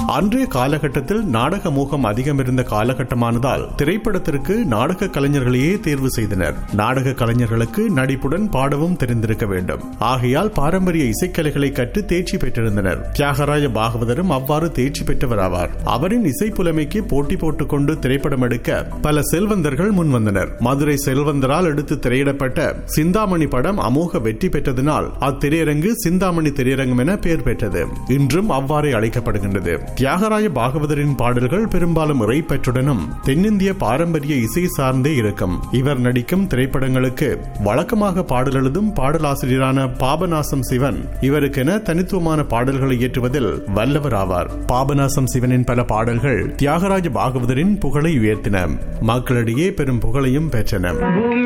அன்றைய காலகட்டத்தில் நாடக மோகம் அதிகம் இருந்த காலகட்டமானதால் திரைப்படத்திற்கு நாடக கலைஞர்களையே தேர்வு செய்தனர் நாடக கலைஞர்களுக்கு நடிப்புடன் பாடவும் தெரிந்திருக்க வேண்டும் ஆகையால் பாரம்பரிய இசைக்கலைகளை கற்று தேர்ச்சி பெற்றிருந்தனர் தியாகராஜ பாகவதரும் அவ்வாறு தேர்ச்சி பெற்றவர் ஆவார் அவரின் இசை புலமைக்கு போட்டி போட்டுக்கொண்டு திரைப்படம் எடுக்க பல செல்வந்தர்கள் முன்வந்தனர் மதுரை செல்வந்தரால் எடுத்து திரையிடப்பட்ட சிந்தாமணி படம் அமோக வெற்றி பெற்றதனால் அத்திரையரங்கு சிந்தாமணி திரையரங்கம் என பெயர் பெற்றது இன்றும் அவ்வாறே அழைக்கப்படுகின்றது தியாகராஜ பாகவதரின் பாடல்கள் பெரும்பாலும் இறைப்பற்றுடனும் தென்னிந்திய பாரம்பரிய இசை சார்ந்தே இருக்கும் இவர் நடிக்கும் திரைப்படங்களுக்கு வழக்கமாக பாடல் எழுதும் பாடலாசிரியரான பாபநாசம் சிவன் இவருக்கென தனித்துவமான பாடல்களை இயற்றுவதில் வல்லவர் ஆவார் பாபநாசம் சிவனின் பல பாடல்கள் தியாகராஜ பாகவதரின் புகழை உயர்த்தின மக்களிடையே பெரும் புகழையும் பெற்றன பூமி